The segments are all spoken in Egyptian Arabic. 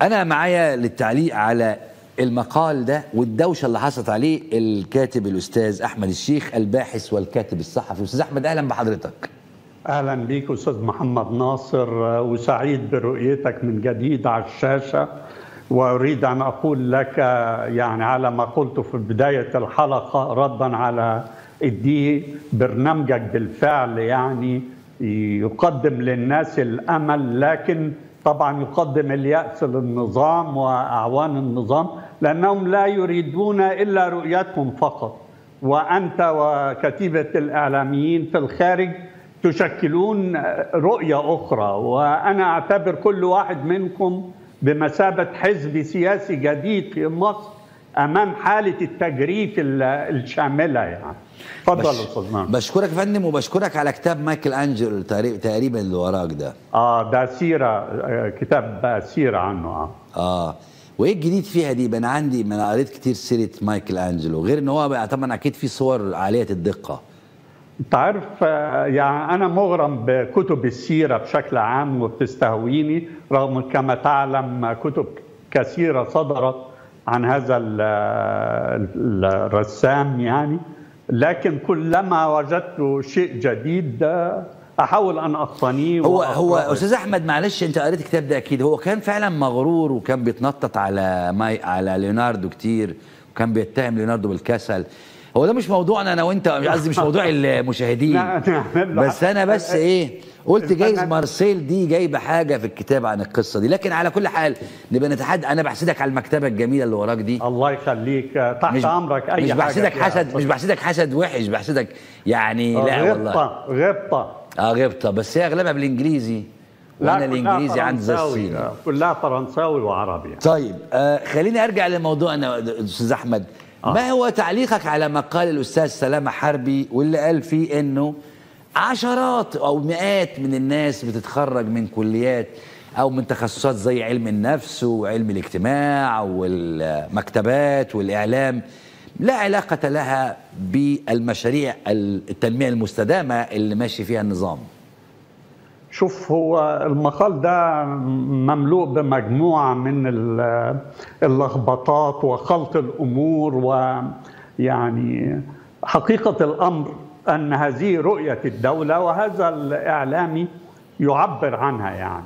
انا معايا للتعليق على المقال ده والدوشه اللي حصلت عليه الكاتب الاستاذ احمد الشيخ الباحث والكاتب الصحفي استاذ احمد اهلا بحضرتك اهلا بيك استاذ محمد ناصر وسعيد برؤيتك من جديد على الشاشه واريد ان اقول لك يعني على ما قلت في بدايه الحلقه ردا على دي برنامجك بالفعل يعني يقدم للناس الامل لكن طبعا يقدم الياس للنظام واعوان النظام لانهم لا يريدون الا رؤيتهم فقط وانت وكتيبه الاعلاميين في الخارج تشكلون رؤيه اخرى وانا اعتبر كل واحد منكم بمثابه حزب سياسي جديد في مصر امام حاله التجريف الشامله يعني اتفضل بش... استاذ نعم بشكرك يا فندم وبشكرك على كتاب مايكل انجلو تقريبا اللي وراك ده اه ده سيره كتاب سيره عنه اه اه وايه الجديد فيها دي انا عندي ما انا قريت كتير سيره مايكل انجلو غير ان هو بقى طبعا اكيد في صور عاليه الدقه انت عارف يعني انا مغرم بكتب السيره بشكل عام وبتستهويني رغم كما تعلم كتب كثيره صدرت عن هذا الرسام يعني لكن كلما وجدت شيء جديد احاول ان اقتنيه هو هو استاذ احمد معلش انت قريت الكتاب ده اكيد هو كان فعلا مغرور وكان بيتنطط على ماي على ليوناردو كتير وكان بيتهم ليوناردو بالكسل هو ده مش موضوعنا انا وانت قصدي مش موضوع المشاهدين بس انا بس ايه قلت جايز مارسيل دي جايبه حاجه في الكتاب عن القصه دي لكن على كل حال نبقى نتحدى انا بحسدك على المكتبه الجميله اللي وراك دي الله يخليك تحت مش امرك اي مش حاجه بحسدك حسد مش بحسدك حسد وحش بحسدك يعني لا والله غبطه غبطه اه غبطه بس هي اغلبها بالانجليزي وانا الانجليزي عندي زي الصيني كلها فرنساوي وعربي طيب آه خليني ارجع لموضوعنا استاذ احمد آه. ما هو تعليقك على مقال الاستاذ سلامه حربي واللي قال فيه انه عشرات او مئات من الناس بتتخرج من كليات او من تخصصات زي علم النفس وعلم الاجتماع والمكتبات والاعلام لا علاقه لها بالمشاريع التنميه المستدامه اللي ماشي فيها النظام شوف هو المقال ده مملوء بمجموعة من اللخبطات وخلط الأمور ويعني حقيقة الأمر أن هذه رؤية الدولة وهذا الإعلامي يعبر عنها يعني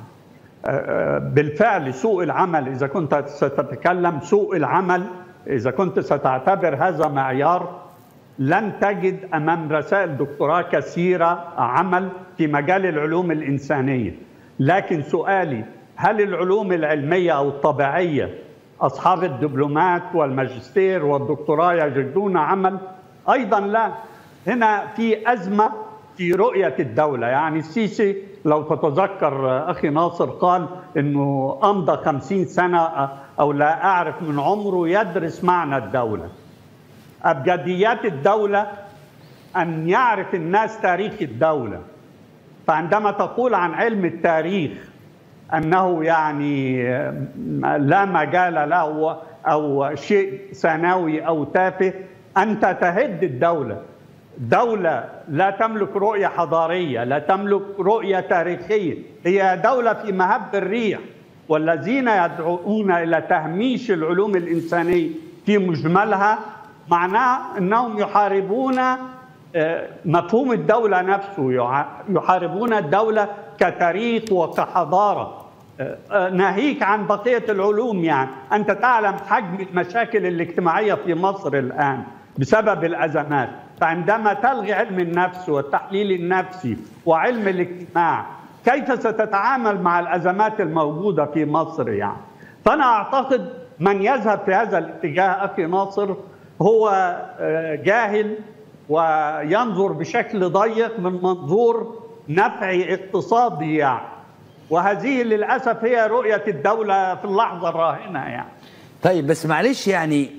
بالفعل سوء العمل إذا كنت ستتكلم سوء العمل إذا كنت ستعتبر هذا معيار لن تجد امام رسائل دكتوراه كثيره عمل في مجال العلوم الانسانيه لكن سؤالي هل العلوم العلميه او الطبيعيه اصحاب الدبلومات والماجستير والدكتوراه يجدون عمل ايضا لا هنا في ازمه في رؤيه الدوله يعني السيسي لو تتذكر اخي ناصر قال انه امضى خمسين سنه او لا اعرف من عمره يدرس معنى الدوله أبجديات الدولة أن يعرف الناس تاريخ الدولة فعندما تقول عن علم التاريخ أنه يعني لا مجال له أو شيء ثانوي أو تافه أنت تهد الدولة دولة لا تملك رؤية حضارية لا تملك رؤية تاريخية هي دولة في مهب الريح والذين يدعون إلى تهميش العلوم الإنسانية في مجملها معناه انهم يحاربون مفهوم الدوله نفسه يحاربون الدوله كتاريخ وكحضاره ناهيك عن بقيه العلوم يعني انت تعلم حجم المشاكل الاجتماعيه في مصر الان بسبب الازمات فعندما تلغي علم النفس والتحليل النفسي وعلم الاجتماع كيف ستتعامل مع الازمات الموجوده في مصر يعني فانا اعتقد من يذهب في هذا الاتجاه اخي ناصر هو جاهل وينظر بشكل ضيق من منظور نفعي اقتصادي يعني وهذه للاسف هي رؤيه الدوله في اللحظه الراهنه يعني طيب بس معلش يعني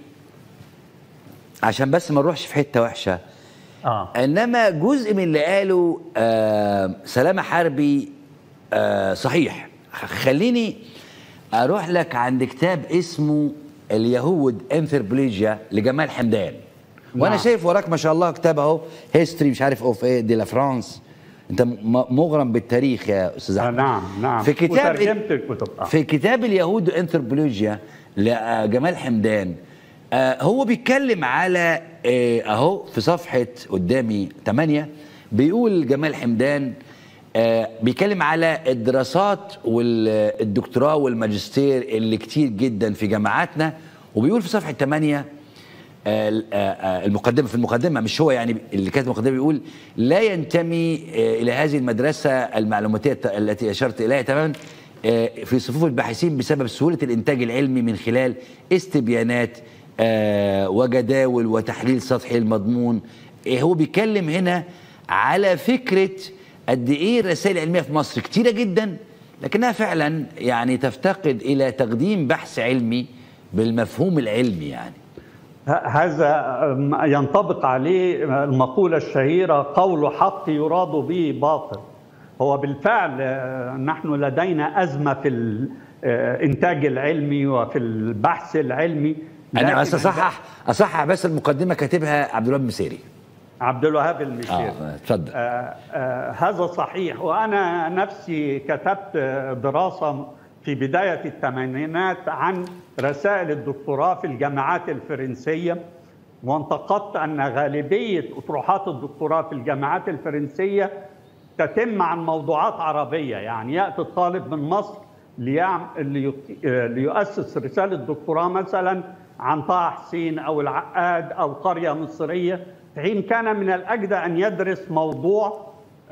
عشان بس ما نروحش في حته وحشه آه. انما جزء من اللي قاله آه سلامه حربي آه صحيح خليني اروح لك عند كتاب اسمه اليهود انثروبولوجيا لجمال حمدان وانا نعم. شايف وراك ما شاء الله كتاب اهو هيستوري مش عارف اوف ايه دي لا فرانس انت م- مغرم بالتاريخ يا استاذ آه، احمد نعم نعم في كتاب وترجمت الكتب آه. في كتاب اليهود انثروبولوجيا لجمال حمدان آه، هو بيتكلم على آه، اهو في صفحه قدامي 8 بيقول جمال حمدان آه، بيتكلم على الدراسات والدكتوراه والماجستير اللي كتير جدا في جامعاتنا وبيقول في صفحه 8 آه، آه، المقدمه في المقدمه مش هو يعني اللي كاتب المقدمه بيقول لا ينتمي آه، الى هذه المدرسه المعلوماتيه الت- التي اشرت اليها تماما آه، في صفوف الباحثين بسبب سهوله الانتاج العلمي من خلال استبيانات آه، وجداول وتحليل سطحي المضمون آه، هو بيتكلم هنا على فكره قد ايه الرسائل العلميه في مصر كتيره جدا لكنها فعلا يعني تفتقد الى تقديم بحث علمي بالمفهوم العلمي يعني ه- هذا م- ينطبق عليه المقولة الشهيرة قول حق يراد به باطل هو بالفعل آه، نحن لدينا أزمة في الإنتاج العلمي وفي البحث العلمي انا لكن بس اصحح اصحح بس المقدمه كاتبها عبد الوهاب مسيري عبد الوهاب المشير اه اتفضل آه آه هذا صحيح وأنا نفسي كتبت آه، دراسة في بداية الثمانينات عن رسائل الدكتوراه في الجامعات الفرنسية وانتقدت أن غالبية أطروحات الدكتوراه في الجامعات الفرنسية تتم عن موضوعات عربية يعني يأتي الطالب من مصر ليعم... لي... آه، ليؤسس رسالة دكتوراه مثلا عن طه حسين أو العقاد أو قرية مصرية حين كان من الأجدى أن يدرس موضوع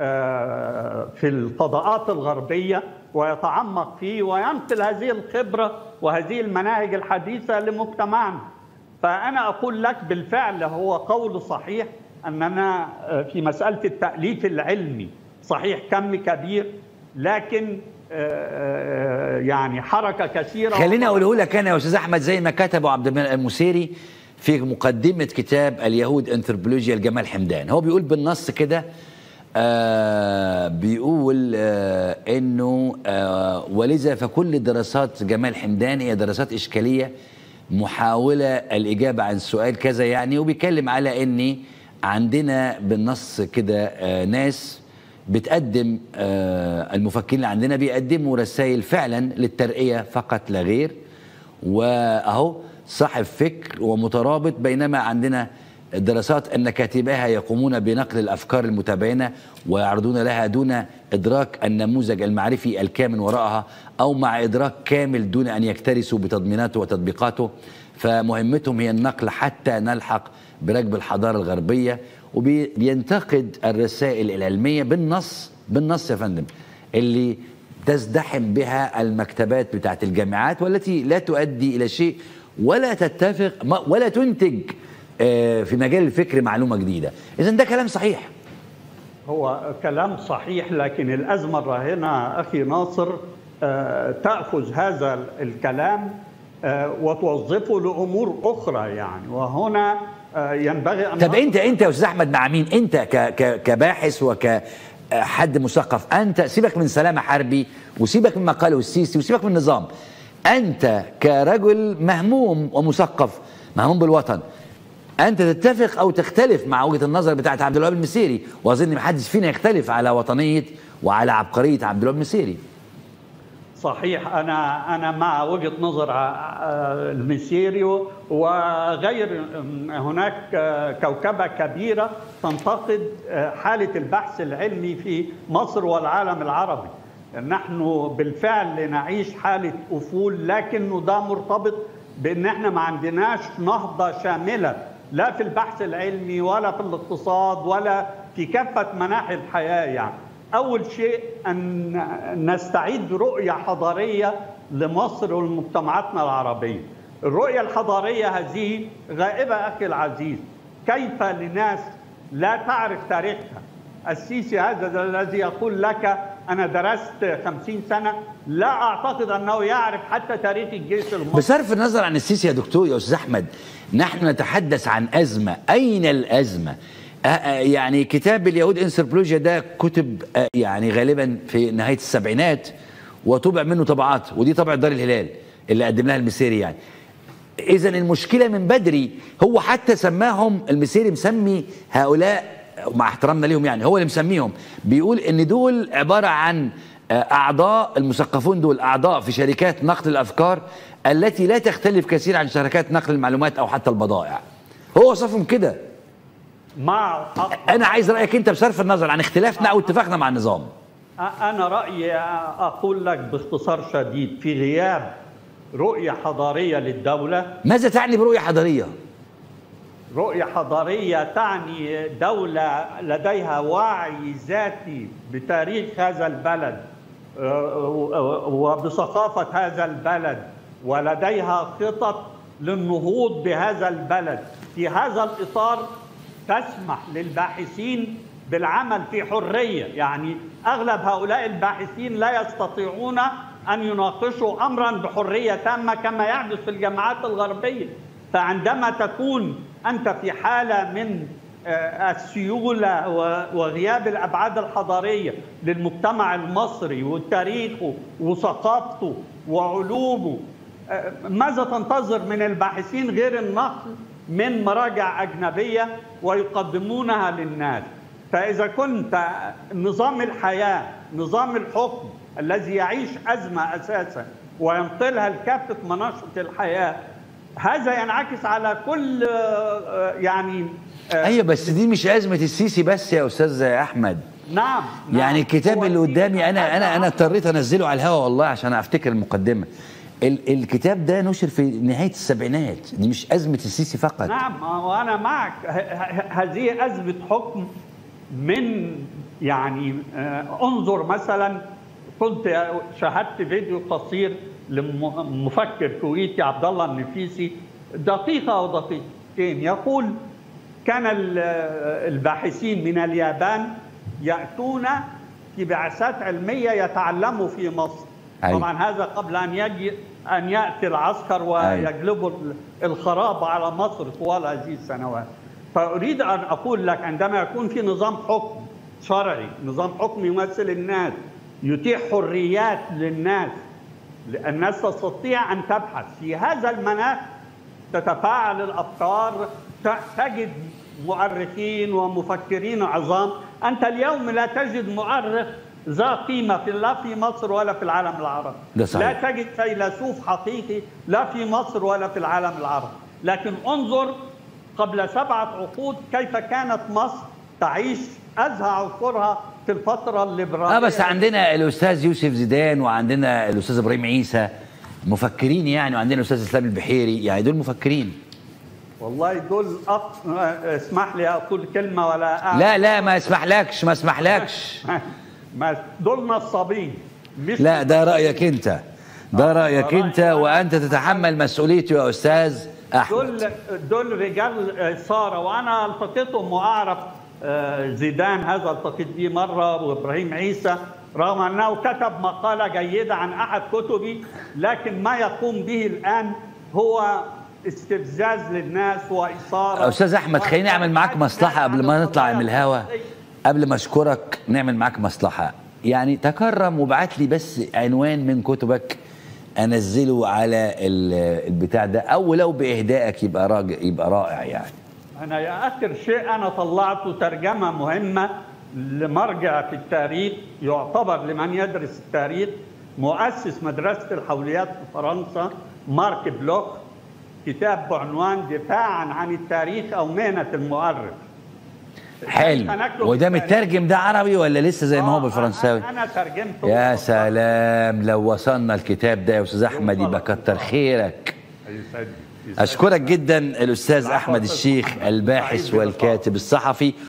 آه، في الفضاءات الغربية ويتعمق فيه وينقل هذه الخبرة وهذه المناهج الحديثة لمجتمعنا فأنا أقول لك بالفعل هو قول صحيح أننا آه، في مسألة التأليف العلمي صحيح كم كبير لكن آه، آه، يعني حركة كثيرة خليني اقوله لك انا يا استاذ احمد زي ما كتبه عبد المنعم المسيري في مقدمه كتاب اليهود انثروبولوجيا لجمال حمدان هو بيقول بالنص كده آه بيقول آه انه آه ولذا فكل دراسات جمال حمدان هي دراسات اشكاليه محاوله الاجابه عن سؤال كذا يعني وبيتكلم على ان عندنا بالنص كده آه ناس بتقدم آه المفكرين اللي عندنا بيقدموا رسائل فعلا للترقيه فقط لا غير واهو صاحب فكر ومترابط بينما عندنا دراسات ان كاتباها يقومون بنقل الافكار المتباينه ويعرضون لها دون ادراك النموذج المعرفي الكامن وراءها او مع ادراك كامل دون ان يكترثوا بتضميناته وتطبيقاته فمهمتهم هي النقل حتى نلحق بركب الحضاره الغربيه وبينتقد الرسائل العلميه بالنص بالنص يا فندم اللي تزدحم بها المكتبات بتاعت الجامعات والتي لا تؤدي الى شيء ولا تتفق ما- ولا تنتج آه، في مجال الفكر معلومه جديده اذا ده كلام صحيح هو كلام صحيح لكن الأزمة الراهنة أخي ناصر آه، تأخذ هذا الكلام آه، وتوظفه لأمور أخرى يعني وهنا آه، ينبغي أن طب انت انت يا استاذ احمد مع مين انت ك ك كباحث وكحد مثقف انت سيبك من سلامه حربي وسيبك من ما قاله السيسي وسيبك من النظام انت كرجل مهموم ومثقف مهموم بالوطن انت تتفق او تختلف مع وجهه النظر بتاعت عبد الوهاب المسيري واظن ما حدش فينا يختلف على وطنيه وعلى عبقريه عبد الوهاب المسيري صحيح انا انا مع وجهه نظر آه، المسيري وغير هناك آه، كوكبه كبيره تنتقد آه، حاله البحث العلمي في مصر والعالم العربي نحن بالفعل نعيش حاله افول لكنه ده مرتبط بان احنا ما عندناش نهضه شامله لا في البحث العلمي ولا في الاقتصاد ولا في كافه مناحي الحياه يعني أول شيء أن نستعيد رؤية حضارية لمصر ولمجتمعاتنا العربية الرؤية الحضارية هذه غائبة أخي العزيز كيف لناس لا تعرف تاريخها السيسي هذا الذي يقول لك أنا درست خمسين سنة لا أعتقد أنه يعرف حتى تاريخ الجيش المصري بصرف النظر عن السيسي يا دكتور يا استاذ احمد نحن نتحدث عن ازمه اين الازمه آه، آه، يعني كتاب اليهود انثروبولوجيا ده كتب آه، يعني غالبا في نهايه السبعينات وطبع منه طبعات ودي طبع دار الهلال اللي قدم لها المسيري يعني اذا المشكله من بدري هو حتى سماهم المسيري مسمي هؤلاء مع احترامنا ليهم يعني هو اللي مسميهم بيقول ان دول عباره عن آه، اعضاء المثقفون دول اعضاء في شركات نقل الافكار التي لا تختلف كثير عن شركات نقل المعلومات او حتى البضائع هو وصفهم كده مع انا عايز رايك انت بصرف النظر عن اختلافنا او اتفاقنا مع النظام أنا رأيي أقول لك باختصار شديد في غياب رؤية حضارية للدولة ماذا تعني برؤيه حضاريه رؤية حضارية تعني دولة لديها وعي ذاتي بتاريخ هذا البلد آه، وبثقافة هذا البلد ولديها خطط للنهوض بهذا البلد في هذا الإطار تسمح للباحثين بالعمل في حرية يعني أغلب هؤلاء الباحثين لا يستطيعون أن يناقشوا أمرا بحرية تامة كما يحدث في الجامعات الغربية فعندما تكون أنت في حالة من آه، السيولة وغياب الأبعاد الحضارية للمجتمع المصري وتاريخه وثقافته وعلومه آه، ماذا تنتظر من الباحثين غير النقل من مراجع أجنبية ويقدمونها للناس فإذا كنت نظام الحياة نظام الحكم الذي يعيش أزمة أساسا وينقلها لكافة مناشط الحياة هذا ينعكس على كل آه، يعني آه، ايوه بس دي مش ازمه السيسي بس يا استاذ احمد نعم, نعم يعني الكتاب هو اللي السيسي قدامي انا انا انا اضطريت انزله على الهواء والله عشان افتكر المقدمه ال الكتاب ده نشر في نهايه السبعينات دي مش ازمه السيسي فقط نعم وانا معك ه- ه- هذه ازمه حكم من يعني آه، انظر مثلا كنت شاهدت فيديو قصير لمفكر كويتي عبد الله النفيسي دقيقه او دقيقتين يقول كان ال- الباحثين من اليابان ياتون في بعثات علميه يتعلموا في مصر أيوة. طبعا هذا قبل ان يجي ان ياتي العسكر ويجلبوا الخراب على مصر طوال هذه السنوات فاريد ان اقول لك عندما يكون في نظام حكم شرعي نظام حكم يمثل الناس يتيح حريات للناس الناس تستطيع ان تبحث في هذا المناخ تتفاعل الافكار ت- تجد مؤرخين ومفكرين عظام انت اليوم لا تجد مؤرخ ذا قيمه في لا في مصر ولا في العالم العربي ده صحيح. لا تجد فيلسوف حقيقي لا في مصر ولا في العالم العربي لكن انظر قبل سبعه عقود كيف كانت مصر تعيش ازهى عصورها في الفتره الليبراليه اه بس عندنا الاستاذ يوسف زيدان وعندنا الاستاذ ابراهيم عيسى مفكرين يعني وعندنا الاستاذ اسلام البحيري يعني دول مفكرين والله دول أط... اسمح لي اقول كلمه ولا أعلم. لا لا ما اسمحلكش ما اسمحلكش ما دول نصابين مش لا ده رايك انت ده رايك رأيي انت أنا. وانت تتحمل مسؤوليته يا استاذ احمد دول دول رجال اثاره وانا التقيتهم واعرف آه، زيدان هذا التقيت به مره وابراهيم عيسى رغم انه كتب مقاله جيده عن احد كتبي لكن ما يقوم به الان هو استفزاز للناس واثاره استاذ احمد خليني اعمل معاك مصلحه قبل ما نطلع من الهوا قبل ما اشكرك نعمل معاك مصلحه يعني تكرم وابعت لي بس عنوان من كتبك انزله على ال- البتاع ده او لو باهدائك يبقى راجع يبقى رائع يعني أنا يا آخر شيء أنا طلعت ترجمة مهمة لمرجع في التاريخ يعتبر لمن يدرس التاريخ مؤسس مدرسة الحوليات في فرنسا مارك بلوك كتاب بعنوان دفاعا عن التاريخ أو مهنة المؤرخ حلو هنكتب وده التاريخ. مترجم ده عربي ولا لسه زي ما هو آه، بالفرنساوي أنا أنا ترجمته يا سلام لو وصلنا الكتاب ده يا استاذ احمد يبقى كتر خيرك يسعدني. يسعدني. اشكرك جدا الاستاذ العفو احمد يا أستاذ الشيخ محمد. الباحث سعيد بلقائك. والكاتب الصحفي